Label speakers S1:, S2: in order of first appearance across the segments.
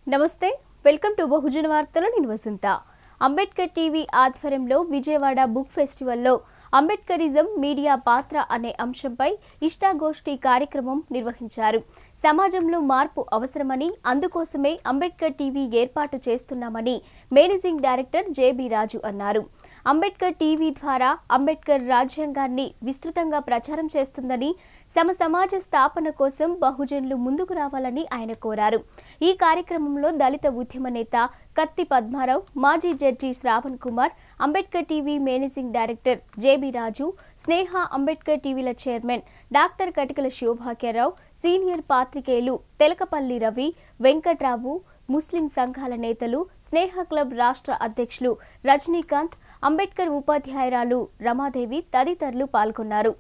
S1: నమస్తే welcome to బహుజన వార్తలు నేను వసంత అంబేద్కర్ టీవీ ఆధ్వర్యంలో విజయవాడ బుక్ ఫెస్టివల్లో అంబేద్కరిజం మీడియా పాత్ర అనే అంశంపై ఇష్టాగోష్ఠి కార్యక్రమం నిర్వహించారు సమాజంలో మార్పు అవసరమని అందుకోసమే అంబేద్కర్ టీవీ ఏర్పాటు చేస్తున్నామని మేనేజింగ్ డైరెక్టర్ జేబీ రాజు అన్నారు అంబేద్కర్ టీవీ ద్వారా అంబేద్కర్ రాజ్యాంగాన్ని విస్తృతంగా ప్రచారం చేస్తుందని సమ సమాజ స్థాపన కోసం బహుజనులు ముందుకు రావాలని ఆయన కోరారు ఈ కార్యక్రమంలో దళిత ఉద్యమ నేత కత్తి పద్మారావు మాజీ judge Shravan Kumar Ambedkar TV managing director JB Raju Sneha Ambedkar టీవీల చైర్మన్ డాక్టర్ కటికల శోభాక్యరావు సీనియర్ పాత్రికేయులు తెలకపల్లి రవి వెంకట్రావు ముస్లిం సంఘాల నేతలు స్నేహ క్లబ్ రాష్ట్ర అధ్యక్షులు రజనీకాంత్ అంబేద్కర్ ఉపాధ్యాయురాలు రమాదేవి తదితరులు పాల్గొన్నారు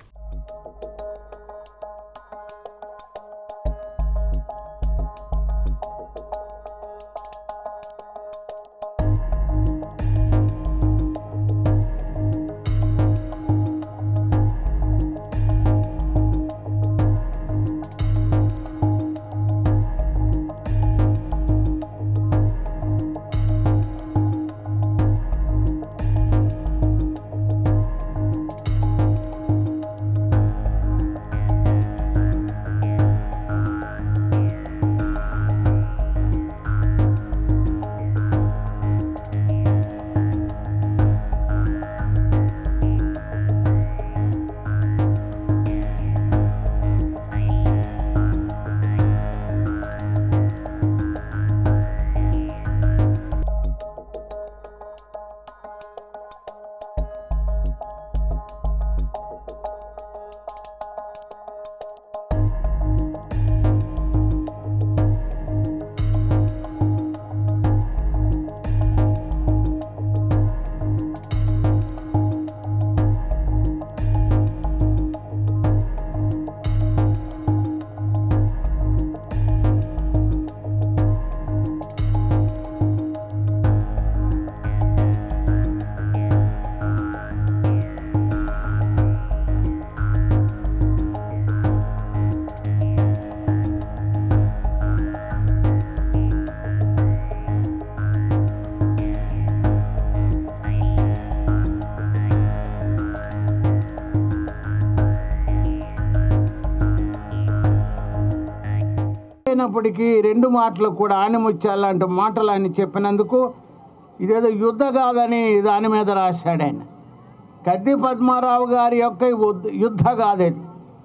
S2: అయినప్పటికీ రెండు మాటలు కూడా ఆనిముత్యాలంటే మాటలు అని చెప్పినందుకు ఇదేదో యుద్ధ కాదని దాని మీద రాశాడు ఆయన కత్తి పద్మారావు గారి యొక్క ఉద్- యుద్ధ కాదది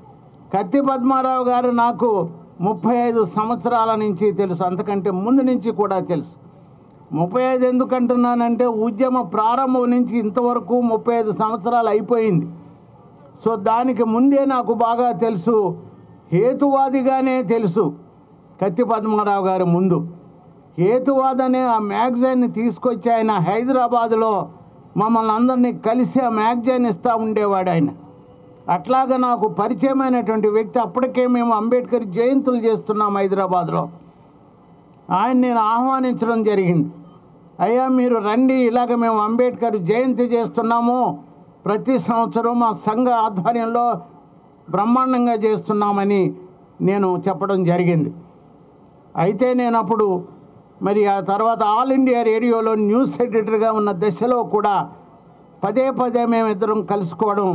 S2: కత్తి పద్మారావు గారు నాకు ముప్పై ఐదు సంవత్సరాల నుంచి తెలుసు అంతకంటే ముందు నుంచి కూడా తెలుసు ముప్పై ఐదు ఎందుకు అంటున్నానంటే ఉద్యమ ప్రారంభం నుంచి ఇంతవరకు ముప్పై ఐదు సంవత్సరాలు అయిపోయింది సో దానికి ముందే నాకు బాగా తెలుసు హేతువాదిగానే తెలుసు కత్తి పద్మారావు గారి ముందు హేతువాద్ అనే ఆ మ్యాగజైన్ని తీసుకొచ్చి ఆయన హైదరాబాదులో మమ్మల్ని అందరినీ కలిసి ఆ మ్యాగజైన్ ఇస్తూ ఉండేవాడు ఆయన అట్లాగా నాకు పరిచయమైనటువంటి వ్యక్తి అప్పటికే మేము అంబేద్కర్ జయంతులు చేస్తున్నాం హైదరాబాద్లో ఆయన నేను ఆహ్వానించడం జరిగింది అయ్యా మీరు రండి ఇలాగ మేము అంబేద్కర్ జయంతి చేస్తున్నాము ప్రతి సంవత్సరం మా సంఘ ఆధ్వర్యంలో బ్రహ్మాండంగా చేస్తున్నామని నేను చెప్పడం జరిగింది అయితే నేను అప్పుడు మరి ఆ తర్వాత ఆల్ ఇండియా రేడియోలో న్యూస్ ఎడిటర్గా ఉన్న దశలో కూడా పదే పదే మేమిద్దరం కలుసుకోవడం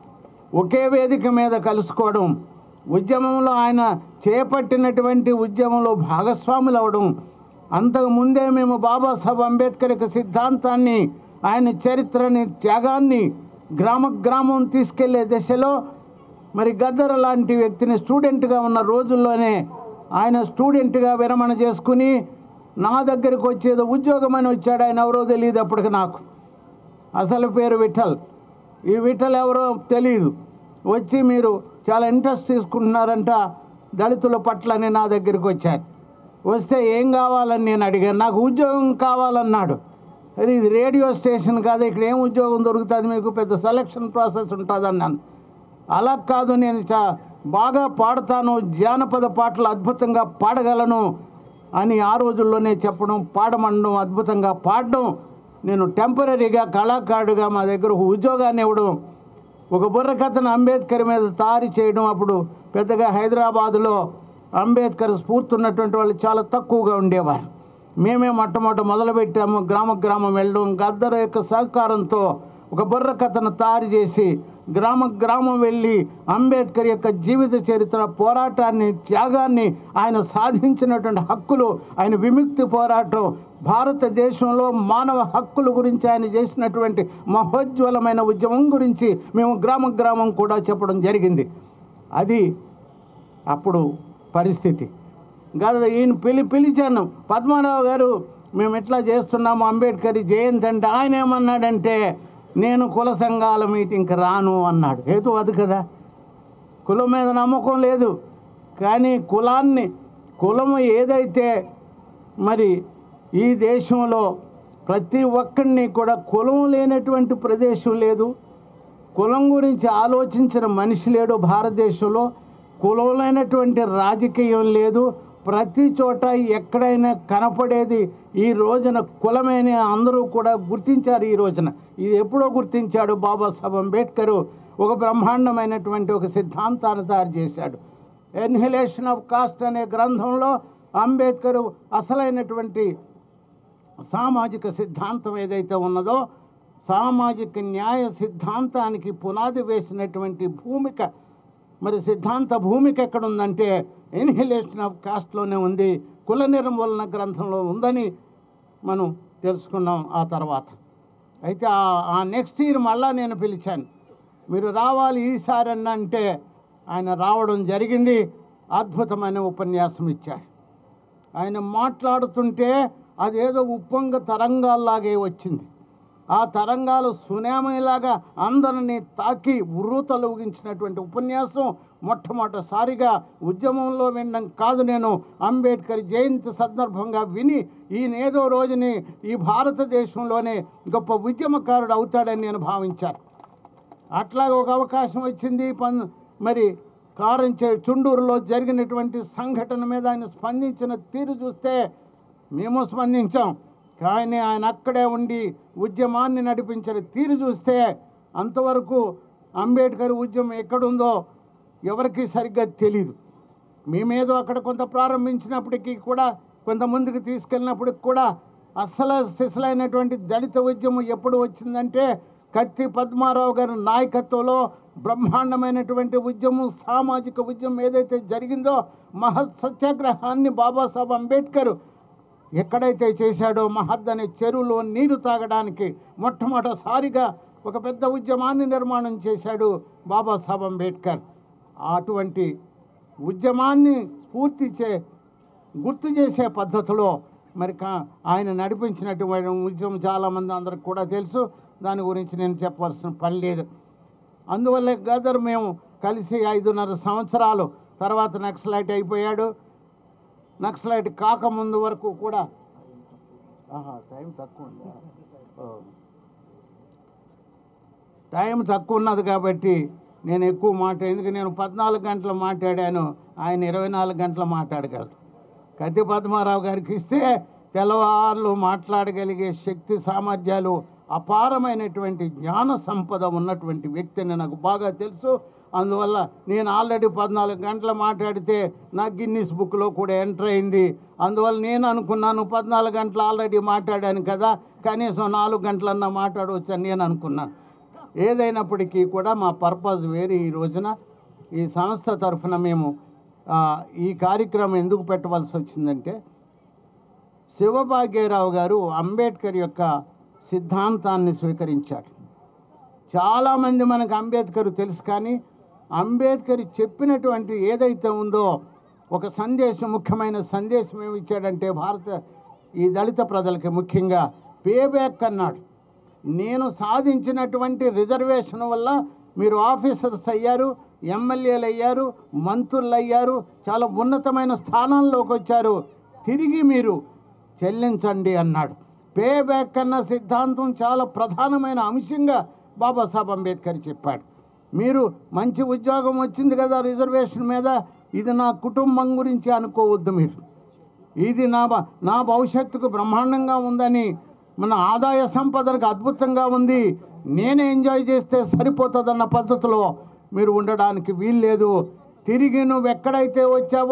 S2: ఒకే వేదిక మీద కలుసుకోవడం ఉద్యమంలో ఆయన చేపట్టినటువంటి ఉద్యమంలో భాగస్వాములు అవడం అంతకు ముందే మేము బాబాసాహెబ్ అంబేద్కర్ యొక్క సిద్ధాంతాన్ని ఆయన చరిత్రని త్యాగాన్ని గ్రామ గ్రామం తీసుకెళ్లే దశలో మరి గద్దర లాంటి వ్యక్తిని స్టూడెంట్గా ఉన్న రోజుల్లోనే ఆయన స్టూడెంట్గా విరమణ చేసుకుని నా దగ్గరికి వచ్చేదో ఉద్యోగం అని వచ్చాడు ఆయన ఎవరో తెలియదు అప్పటికి నాకు అసలు పేరు విఠల్ ఈ విఠల్ ఎవరో తెలియదు వచ్చి మీరు చాలా ఇంట్రెస్ట్ తీసుకుంటున్నారంట దళితుల పట్లని నా దగ్గరికి వచ్చారు వస్తే ఏం కావాలని నేను అడిగాను నాకు ఉద్యోగం కావాలన్నాడు అరే ఇది రేడియో స్టేషన్ కాదు ఇక్కడ ఏం ఉద్యోగం దొరుకుతుంది మీకు పెద్ద సెలక్షన్ ప్రాసెస్ ఉంటుంది అన్నాను అలా కాదు నేను చా బాగా పాడతాను జానపద పాటలు అద్భుతంగా పాడగలను అని ఆ రోజుల్లోనే చెప్పడం పాడమనడం అద్భుతంగా పాడడం నేను టెంపరీగా కళాకారుడిగా మా దగ్గర ఒక ఉద్యోగాన్ని ఇవ్వడం ఒక బుర్రకథను అంబేద్కర్ మీద తారి చేయడం అప్పుడు పెద్దగా హైదరాబాదులో అంబేద్కర్ స్ఫూర్తి ఉన్నటువంటి వాళ్ళు చాలా తక్కువగా ఉండేవారు మేమే మొట్టమొదట మొదలుపెట్టాము గ్రామ గ్రామం వెళ్ళడం గద్దర్ యొక్క సహకారంతో ఒక బుర్ర కథను తయారు చేసి గ్రామ గ్రామం వెళ్ళి అంబేద్కర్ యొక్క జీవిత చరిత్ర పోరాటాన్ని త్యాగాన్ని ఆయన సాధించినటువంటి హక్కులు ఆయన విముక్తి పోరాటం భారతదేశంలో మానవ హక్కుల గురించి ఆయన చేసినటువంటి మహోజ్వలమైన ఉద్యమం గురించి మేము గ్రామ గ్రామం కూడా చెప్పడం జరిగింది అది అప్పుడు పరిస్థితి గత ఈయన పిలి పిలిచాను పద్మారావు గారు మేము ఎట్లా చేస్తున్నాము అంబేద్కర్ జయంతి అంటే ఆయన ఏమన్నాడంటే నేను కుల సంఘాల మీటింగ్కి రాను అన్నాడు హేతు అది కదా కులం మీద నమ్మకం లేదు కానీ కులాన్ని కులము ఏదైతే మరి ఈ దేశంలో ప్రతి ఒక్కరిని కూడా కులం లేనటువంటి ప్రదేశం లేదు కులం గురించి ఆలోచించిన మనిషి లేడు భారతదేశంలో కులం లేనటువంటి రాజకీయం లేదు ప్రతి చోట ఎక్కడైనా కనపడేది ఈ రోజున కులమేని అందరూ కూడా గుర్తించారు ఈ రోజున ఇది ఎప్పుడో గుర్తించాడు బాబాసాహెబ్ అంబేద్కర్ ఒక బ్రహ్మాండమైనటువంటి ఒక సిద్ధాంతాన్ని తయారు చేశాడు ఎన్హిలేషన్ ఆఫ్ కాస్ట్ అనే గ్రంథంలో అంబేద్కర్ అసలైనటువంటి సామాజిక సిద్ధాంతం ఏదైతే ఉన్నదో సామాజిక న్యాయ సిద్ధాంతానికి పునాది వేసినటువంటి భూమిక మరి సిద్ధాంత భూమిక ఎక్కడ ఉందంటే ఎన్హిలేషన్ ఆఫ్ కాస్ట్లోనే ఉంది కుల నిర్మూలన గ్రంథంలో ఉందని మనం తెలుసుకున్నాం ఆ తర్వాత అయితే ఆ- ఆ నెక్స్ట్ ఇయర్ మళ్ళా నేను పిలిచాను మీరు రావాలి ఈసారి అన్న అంటే ఆయన రావడం జరిగింది అద్భుతమైన ఉపన్యాసం ఇచ్చాడు ఆయన మాట్లాడుతుంటే అదేదో ఉప్పొంగ తరంగాల్లాగే వచ్చింది ఆ తరంగాలు సునామీలాగా అందరినీ తాకి ఉర్రూతలూగించినటువంటి ఉపన్యాసం మొట్టమొదటిసారిగా ఉద్యమంలో వినడం కాదు నేను అంబేద్కర్ జయంతి సందర్భంగా విని ఈయన ఏదో రోజుని ఈ భారతదేశంలోనే గొప్ప ఉద్యమకారుడు అవుతాడని నేను భావించాను అట్లాగే ఒక అవకాశం వచ్చింది పన్ మరి కారంచే చుండూరులో జరిగినటువంటి సంఘటన మీద ఆయన స్పందించిన తీరు చూస్తే మేము స్పందించాం కానీ ఆయన అక్కడే ఉండి ఉద్యమాన్ని నడిపించిన తీరు చూస్తే అంతవరకు అంబేద్కర్ ఉద్యమం ఎక్కడుందో ఎవరికి సరిగ్గా తెలీదు మేమేదో అక్కడ కొంత ప్రారంభించినప్పటికీ కూడా కొంత ముందుకు తీసుకెళ్ళినప్పటికి కూడా అసలు సిసలైనటువంటి దళిత ఉద్యమం ఎప్పుడు వచ్చిందంటే కత్తి పద్మారావు గారి నాయకత్వంలో బ్రహ్మాండమైనటువంటి ఉద్యమం సామాజిక ఉద్యమం ఏదైతే జరిగిందో మహత్ సత్యాగ్రహాన్ని బాబాసాహెబ్ అంబేద్కర్ ఎక్కడైతే చేశాడో మహద్ అనే చెరువులో నీరు తాగడానికి మొట్టమొదటిసారిగా ఒక పెద్ద ఉద్యమాన్ని నిర్మాణం చేశాడు బాబాసాహెబ్ అంబేద్కర్ అటువంటి ఉద్యమాన్ని స్ఫూర్తి చే గుర్తు చేసే పద్ధతిలో మరి కా- ఆయన నడిపించినటువంటి ఉద్యమం చాలామంది అందరికి కూడా తెలుసు దాని గురించి నేను చెప్పవలసిన పని లేదు అందువల్లే గదర్ మేము కలిసి ఐదున్నర సంవత్సరాలు తర్వాత నక్సలైట్ అయిపోయాడు నక్సలైట్ కాకముందు వరకు కూడా ఆహా, టైం తక్కువ ఉందా? ఓ. టైం తక్కువ ఉన్నది కాబట్టి నేను ఎక్కువ మాట ఎందుకు నేను పద్నాలుగు గంటలు మాట్లాడాను ఆయన ఇరవై నాలుగు గంటలు మాట్లాడగలరు కత్తి పద్మారావు గారికి ఇస్తే తెల్లవార్లు మాట్లాడగలిగే శక్తి సామర్థ్యాలు అపారమైనటువంటి జ్ఞాన సంపద ఉన్నటువంటి వ్యక్తిని నాకు బాగా తెలుసు అందువల్ల నేను ఆల్రెడీ పద్నాలుగు గంటలు మాట్లాడితే నా గిన్నిస్ బుక్లో కూడా ఎంటర్ అయింది అందువల్ల నేను అనుకున్నాను పద్నాలుగు గంటలు ఆల్రెడీ మాట్లాడాను కదా కనీసం నాలుగు గంటలన్నా మాట్లాడవచ్చు అని నేను అనుకున్నాను ఏదైనప్పటికీ కూడా మా పర్పస్ వేరే ఈ రోజున ఈ సంస్థ తరఫున మేము ఆ, ఈ కార్యక్రమం ఎందుకు పెట్టవలసి వచ్చిందంటే శివభాగ్యరావు గారు అంబేద్కర్ యొక్క సిద్ధాంతాన్ని స్వీకరించాడు చాలామంది మనకు అంబేద్కర్ తెలుసు కానీ అంబేద్కర్ చెప్పినటువంటి ఏదైతే ఉందో ఒక సందేశం ముఖ్యమైన సందేశం ఏమి ఇచ్చాడంటే భారత ఈ దళిత ప్రజలకి ముఖ్యంగా పే బ్యాక్ అన్నాడు నేను సాధించినటువంటి రిజర్వేషన్ వల్ల మీరు ఆఫీసర్స్ అయ్యారు ఎమ్మెల్యేలు అయ్యారు మంత్రులు అయ్యారు చాలా ఉన్నతమైన స్థానాల్లోకి వచ్చారు తిరిగి మీరు చెల్లించండి అన్నాడు పే బ్యాక్ అన్న సిద్ధాంతం చాలా ప్రధానమైన అంశంగా బాబాసాహెబ్ అంబేద్కర్ చెప్పాడు మీరు మంచి ఉద్యోగం వచ్చింది కదా రిజర్వేషన్ మీద ఇది నా కుటుంబం గురించి అనుకోవద్దు మీరు ఇది నా భ- నా భవిష్యత్తుకు బ్రహ్మాండంగా ఉందని మన ఆదాయ సంపదకు అద్భుతంగా ఉంది నేనే ఎంజాయ్ చేస్తే సరిపోతుందన్న పద్ధతిలో మీరు ఉండడానికి వీల్లేదు తిరిగి నువ్వు ఎక్కడైతే వచ్చావో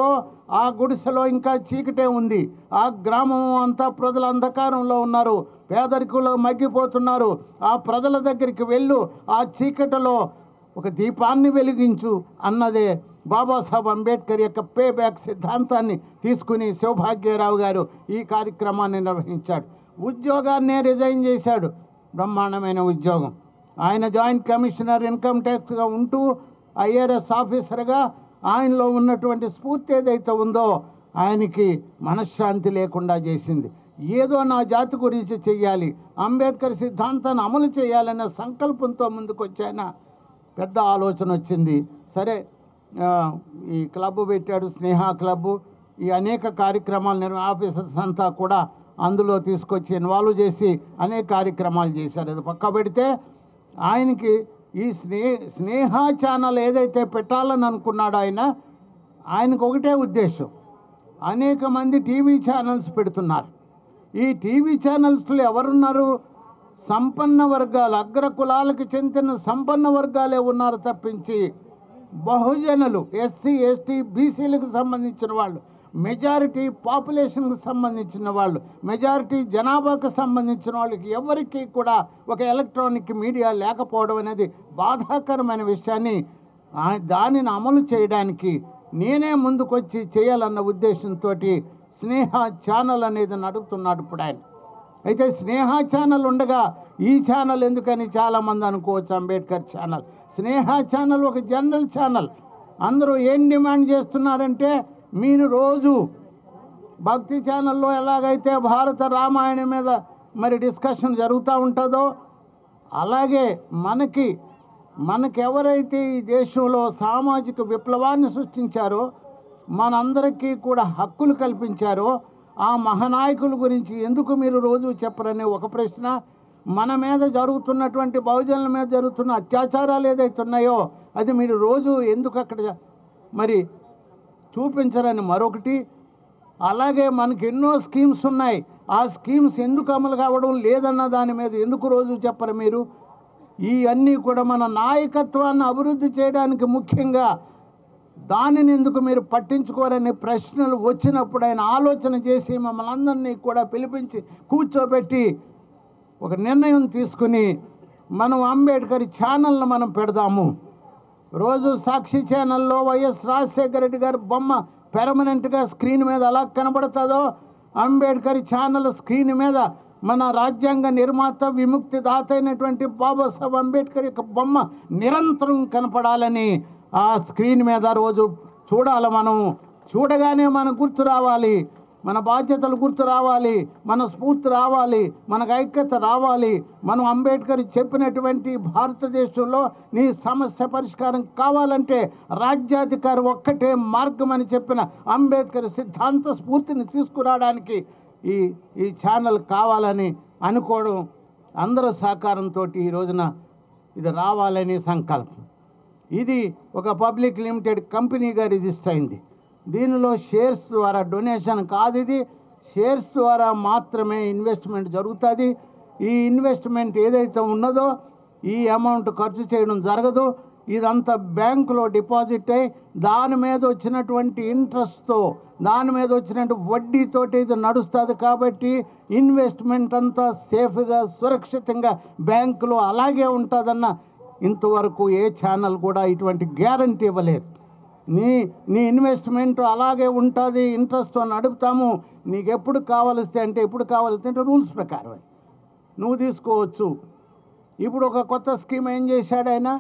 S2: ఆ గుడిసెలో ఇంకా చీకటే ఉంది ఆ గ్రామం అంతా ప్రజల అంధకారంలో ఉన్నారు పేదరికంలో మగ్గిపోతున్నారు ఆ ప్రజల దగ్గరికి వెళ్ళు ఆ చీకటిలో ఒక దీపాన్ని వెలిగించు అన్నదే బాబాసాహెబ్ అంబేద్కర్ యొక్క పే బ్యాక్ సిద్ధాంతాన్ని తీసుకుని సౌభాగ్యరావు గారు ఈ కార్యక్రమాన్ని నిర్వహించాడు ఉద్యోగాన్నే రిజైన్ చేశాడు బ్రహ్మాండమైన ఉద్యోగం ఆయన జాయింట్ కమిషనర్ ఇన్కమ్ ట్యాక్స్గా ఉంటూ ఐఆర్ఎస్ ఆఫీసర్గా ఆయనలో ఉన్నటువంటి స్ఫూర్తి ఏదైతే ఉందో ఆయనకి మనశ్శాంతి లేకుండా చేసింది ఏదో నా జాతి గురించి చెయ్యాలి అంబేద్కర్ సిద్ధాంతాన్ని అమలు చేయాలనే సంకల్పంతో ముందుకు వచ్చాయన పెద్ద ఆలోచన వచ్చింది సరే ఆ, ఈ క్లబ్ పెట్టాడు స్నేహ క్లబ్ ఈ అనేక కార్యక్రమాలు నిర్వ ఆఫీసర్స్ అంతా కూడా అందులో తీసుకొచ్చి ఇన్వాల్వ్ చేసి అనేక కార్యక్రమాలు చేశారు అది పక్క పెడితే ఆయనకి ఈ స్నే స్నేహ ఛానల్ ఏదైతే పెట్టాలని అనుకున్నాడో ఆయన ఆయనకు ఒకటే ఉద్దేశం అనేక మంది టీవీ ఛానల్స్ పెడుతున్నారు ఈ టీవీ ఛానల్స్లో ఎవరున్నారు సంపన్న వర్గాలు అగ్ర కులాలకు చెందిన సంపన్న వర్గాలే ఉన్నారు తప్పించి బహుజనులు ఎస్సీ ఎస్టీ బీసీలకు సంబంధించిన వాళ్ళు మెజారిటీ పాపులేషన్కి సంబంధించిన వాళ్ళు మెజారిటీ జనాభాకు సంబంధించిన వాళ్ళకి ఎవరికి కూడా ఒక ఎలక్ట్రానిక్ మీడియా లేకపోవడం అనేది బాధాకరమైన విషయాన్ని ఆ- దానిని అమలు చేయడానికి నేనే ముందుకొచ్చి చేయాలన్న ఉద్దేశంతో స్నేహ ఛానల్ అనేది నడుపుతున్నాడు ఇప్పుడు ఆయన అయితే స్నేహ ఛానల్ ఉండగా ఈ ఛానల్ ఎందుకని చాలామంది అనుకోవచ్చు అంబేద్కర్ ఛానల్ స్నేహ ఛానల్ ఒక జనరల్ ఛానల్ అందరూ ఏం డిమాండ్ చేస్తున్నారంటే మీరు రోజు భక్తి ఛానల్లో ఎలాగైతే భారత రామాయణం మీద మరి డిస్కషన్ జరుగుతూ ఉంటుందో అలాగే మనకి మనకెవరైతే ఈ దేశంలో సామాజిక విప్లవాన్ని సృష్టించారో మనందరికీ కూడా హక్కులు కల్పించారో ఆ మహానాయకుల గురించి ఎందుకు మీరు రోజు చెప్పరనే ఒక ప్రశ్న మన మీద జరుగుతున్నటువంటి బహుజనుల మీద జరుగుతున్న అత్యాచారాలు ఏదైతే ఉన్నాయో అది మీరు రోజు ఎందుకు అక్కడ మరి చూపించరని మరొకటి అలాగే మనకి ఎన్నో స్కీమ్స్ ఉన్నాయి ఆ స్కీమ్స్ ఎందుకు అమలు కావడం లేదన్న దాని మీద ఎందుకు రోజు చెప్పరు మీరు ఈ అన్నీ కూడా మన నాయకత్వాన్ని అభివృద్ధి చేయడానికి ముఖ్యంగా దానిని ఎందుకు మీరు పట్టించుకోరని ప్రశ్నలు వచ్చినప్పుడు ఆయన ఆలోచన చేసి మమ్మల్ని అందరినీ కూడా పిలిపించి కూర్చోబెట్టి ఒక నిర్ణయం తీసుకుని మనం అంబేద్కర్ ఛానల్ను మనం పెడదాము రోజు సాక్షి ఛానల్లో వైఎస్ రాజశేఖర రెడ్డి గారి బొమ్మ పెర్మనెంట్గా స్క్రీన్ మీద ఎలా కనబడుతుందో అంబేద్కర్ ఛానల్ స్క్రీన్ మీద మన రాజ్యాంగ నిర్మాత విముక్తి దాత అయినటువంటి బాబాసాహెబ్ అంబేద్కర్ యొక్క బొమ్మ నిరంతరం కనపడాలని ఆ స్క్రీన్ మీద రోజు చూడాలి మనం చూడగానే మన గుర్తు రావాలి మన బాధ్యతలు గుర్తు రావాలి మన స్ఫూర్తి రావాలి మనకు ఐక్యత రావాలి మనం అంబేద్కర్ చెప్పినటువంటి భారతదేశంలో నీ సమస్య పరిష్కారం కావాలంటే రాజ్యాధికారి ఒక్కటే మార్గం అని చెప్పిన అంబేద్కర్ సిద్ధాంత స్ఫూర్తిని తీసుకురావడానికి ఈ ఈ ఛానల్ కావాలని అనుకోవడం అందరి సహకారంతో ఈ రోజున ఇది రావాలని సంకల్పం ఇది ఒక పబ్లిక్ లిమిటెడ్ కంపెనీగా రిజిస్టర్ అయింది దీనిలో షేర్స్ ద్వారా డొనేషన్ కాదు ఇది షేర్స్ ద్వారా మాత్రమే ఇన్వెస్ట్మెంట్ జరుగుతుంది ఈ ఇన్వెస్ట్మెంట్ ఏదైతే ఉన్నదో ఈ అమౌంట్ ఖర్చు చేయడం జరగదు ఇదంతా బ్యాంకులో డిపాజిట్ అయ్యి దాని మీద వచ్చినటువంటి ఇంట్రెస్ట్తో దాని మీద వచ్చినటువంటి వడ్డీతోటి ఇది నడుస్తుంది కాబట్టి ఇన్వెస్ట్మెంట్ అంతా సేఫ్గా సురక్షితంగా బ్యాంకులో అలాగే ఉంటుందన్న ఇంతవరకు ఏ ఛానల్ కూడా ఇటువంటి గ్యారంటీ ఇవ్వలేదు నీ నీ ఇన్వెస్ట్మెంట్ అలాగే ఉంటుంది ఇంట్రెస్ట్తో నడుపుతాము నీకు ఎప్పుడు కావలిస్తే అంటే ఎప్పుడు కావాలిస్తే అంటే రూల్స్ ప్రకారమే నువ్వు తీసుకోవచ్చు ఇప్పుడు ఒక కొత్త స్కీమ్ ఏం చేశాడు ఆయన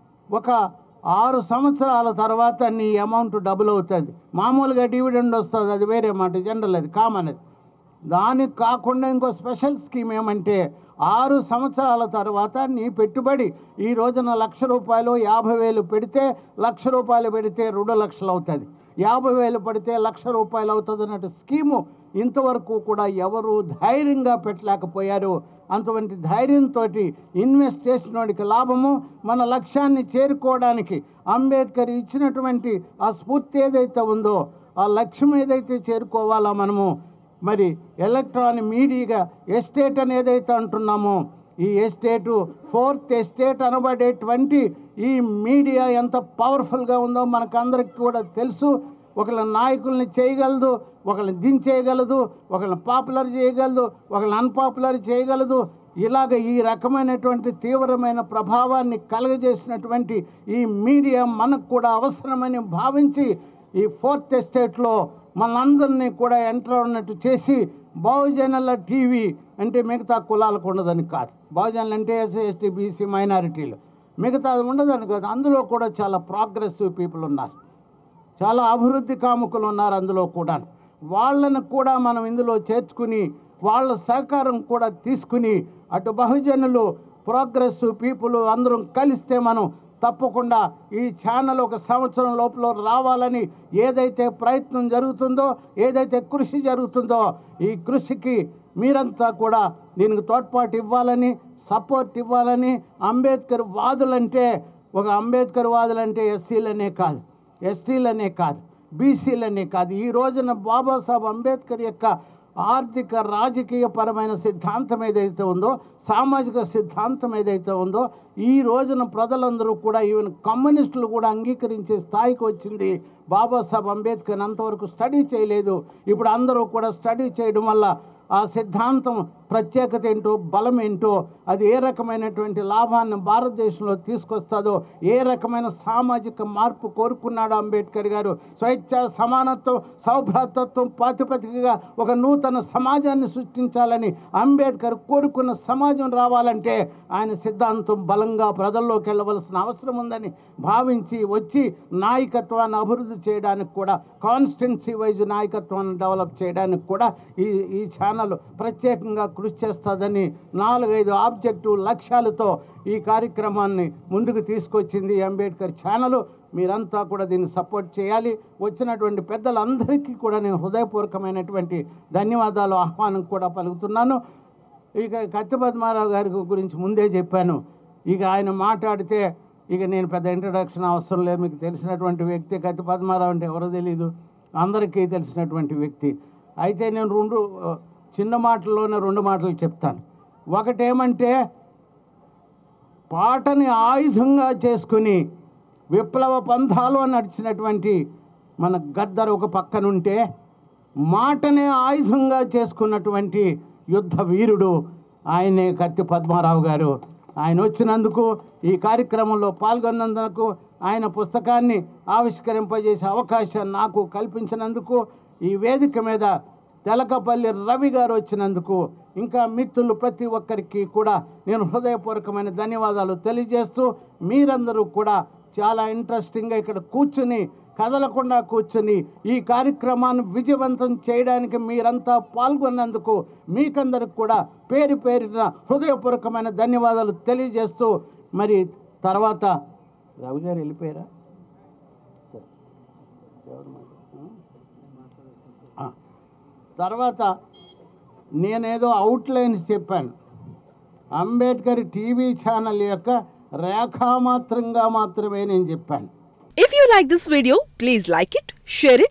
S2: ఒక ఆరు సంవత్సరాల తర్వాత నీ అమౌంట్ డబుల్ అవుతుంది మామూలుగా డివిడెండ్ వస్తుంది అది వేరే మాట జనరల్ అది కామన్ అది దానికి కాకుండా ఇంకో స్పెషల్ స్కీమ్ ఏమంటే ఆరు సంవత్సరాల తర్వాత నీ పెట్టుబడి ఈ రోజున లక్ష రూపాయలు యాభై వేలు పెడితే లక్ష రూపాయలు పెడితే రెండు లక్షలు అవుతుంది యాభై వేలు పడితే లక్ష రూపాయలు అవుతుంది అన్నట్టు స్కీము ఇంతవరకు కూడా ఎవరు ధైర్యంగా పెట్టలేకపోయారు అటువంటి ధైర్యంతో ఇన్వెస్ట్ చేసిన వాడికి లాభము మన లక్ష్యాన్ని చేరుకోవడానికి అంబేద్కర్ ఇచ్చినటువంటి ఆ స్ఫూర్తి ఏదైతే ఉందో ఆ లక్ష్యం ఏదైతే చేరుకోవాలో మనము మరి ఎలక్ట్రానిక్ మీడియాగా ఎస్టేట్ అని ఏదైతే అంటున్నామో ఈ ఎస్టేటు ఫోర్త్ ఎస్టేట్ అనబడేటువంటి ఈ మీడియా ఎంత పవర్ఫుల్గా ఉందో మనకందరికి కూడా తెలుసు ఒకళ్ళ నాయకుల్ని చేయగలదు ఒకళ్ళని దించేయగలదు ఒకళ్ళని పాపులర్ చేయగలదు ఒకళ్ళని అన్పాపులర్ చేయగలదు ఇలాగ ఈ రకమైనటువంటి తీవ్రమైన ప్రభావాన్ని కలగజేసినటువంటి ఈ మీడియా మనకు కూడా అవసరమని భావించి ఈ ఫోర్త్ ఎస్టేట్లో మనందరినీ కూడా ఎంటర్ ఉన్నట్టు చేసి బహుజనుల టీవీ అంటే మిగతా కులాలకు ఉండదని కాదు బహుజనులు అంటే ఎస్సీ ఎస్టీ బీసీ మైనారిటీలు మిగతా ఉండదని కాదు అందులో కూడా చాలా ప్రోగ్రెసివ్ పీపుల్ ఉన్నారు చాలా అభివృద్ధి కాముకులు ఉన్నారు అందులో కూడా వాళ్ళను కూడా మనం ఇందులో చేర్చుకుని వాళ్ళ సహకారం కూడా తీసుకుని అటు బహుజనులు ప్రోగ్రెసివ్ పీపుల్ అందరం కలిస్తే మనం తప్పకుండా ఈ ఛానల్ ఒక సంవత్సరం లోపల రావాలని ఏదైతే ప్రయత్నం జరుగుతుందో ఏదైతే కృషి జరుగుతుందో ఈ కృషికి మీరంతా కూడా దీనికి తోడ్పాటు ఇవ్వాలని సపోర్ట్ ఇవ్వాలని అంబేద్కర్ వాదులంటే ఒక అంబేద్కర్ వాదులంటే ఎస్సీలనే కాదు ఎస్టీలనే కాదు బీసీలనే కాదు ఈ రోజున బాబాసాహెబ్ అంబేద్కర్ యొక్క ఆర్థిక రాజకీయ పరమైన సిద్ధాంతం ఏదైతే ఉందో సామాజిక సిద్ధాంతం ఏదైతే ఉందో ఈ రోజున ప్రజలందరూ కూడా ఈవెన్ కమ్యూనిస్టులు కూడా అంగీకరించే స్థాయికి వచ్చింది బాబాసాహెబ్ అంబేద్కర్ అంతవరకు స్టడీ చేయలేదు ఇప్పుడు అందరూ కూడా స్టడీ చేయడం వల్ల ఆ సిద్ధాంతం ప్రత్యేకత ఏంటో బలం ఏంటో అది ఏ రకమైనటువంటి లాభాన్ని భారతదేశంలో తీసుకొస్తుందో ఏ రకమైన సామాజిక మార్పు కోరుకున్నాడు అంబేద్కర్ గారు స్వేచ్ఛ సమానత్వం సౌభ్రాతత్వం ప్రాతిపదికగా ఒక నూతన సమాజాన్ని సృష్టించాలని అంబేద్కర్ కోరుకున్న సమాజం రావాలంటే ఆయన సిద్ధాంతం బలంగా ప్రజల్లోకి వెళ్ళవలసిన అవసరం ఉందని భావించి వచ్చి నాయకత్వాన్ని అభివృద్ధి చేయడానికి కూడా కాన్స్టిట్యున్సీ వైజ్ నాయకత్వాన్ని డెవలప్ చేయడానికి కూడా ఈ ఈ ఛానల్ ప్రత్యేకంగా కృషి చేస్తుందని నాలుగైదు ఆబ్జెక్టివ్ లక్ష్యాలతో ఈ కార్యక్రమాన్ని ముందుకు తీసుకొచ్చింది ఈ అంబేద్కర్ ఛానల్ మీరంతా కూడా దీన్ని సపోర్ట్ చేయాలి వచ్చినటువంటి పెద్దలందరికీ కూడా నేను హృదయపూర్వకమైనటువంటి ధన్యవాదాలు ఆహ్వానం కూడా పలుకుతున్నాను ఇక కత్తి పద్మారావు గారి గురించి ముందే చెప్పాను ఇక ఆయన మాట్లాడితే ఇక నేను పెద్ద ఇంట్రడక్షన్ అవసరం లేదు మీకు తెలిసినటువంటి వ్యక్తి కత్తి పద్మారావు అంటే ఎవరో తెలియదు అందరికీ తెలిసినటువంటి వ్యక్తి అయితే నేను రెండు ఆ, చిన్న మాటల్లోనే రెండు మాటలు చెప్తాను ఒకటేమంటే పాటని ఆయుధంగా చేసుకుని విప్లవ పంథాలో నడిచినటువంటి మన గద్దర్ ఒక పక్కనుంటే మాటనే ఆయుధంగా చేసుకున్నటువంటి యుద్ధ వీరుడు ఆయనే కత్తి పద్మారావు గారు ఆయన వచ్చినందుకు ఈ కార్యక్రమంలో పాల్గొన్నందుకు ఆయన పుస్తకాన్ని ఆవిష్కరింపజేసే అవకాశం నాకు కల్పించినందుకు ఈ వేదిక మీద తెలకపల్లి రవి గారు వచ్చినందుకు ఇంకా మిత్రులు ప్రతి ఒక్కరికి కూడా నేను హృదయపూర్వకమైన ధన్యవాదాలు తెలియజేస్తూ మీరందరూ కూడా చాలా ఇంట్రెస్టింగ్గా ఇక్కడ కూర్చుని కదలకుండా కూర్చుని ఈ కార్యక్రమాన్ని విజయవంతం చేయడానికి మీరంతా పాల్గొన్నందుకు మీకందరికి కూడా పేరు పేరిన హృదయపూర్వకమైన ధన్యవాదాలు తెలియజేస్తూ మరి తర్వాత రవి గారు వెళ్ళిపోయారా సరే. ఎవరు మాట్లాడు- ఆ. తర్వాత నేనేదో అవుట్లైన్స్ చెప్పాను అంబేద్కర్ టీవీ ఛానల్ యొక్క రేఖామాత్రంగా మాత్రమే నేను చెప్పాను
S3: If you like this video, please like it, share it,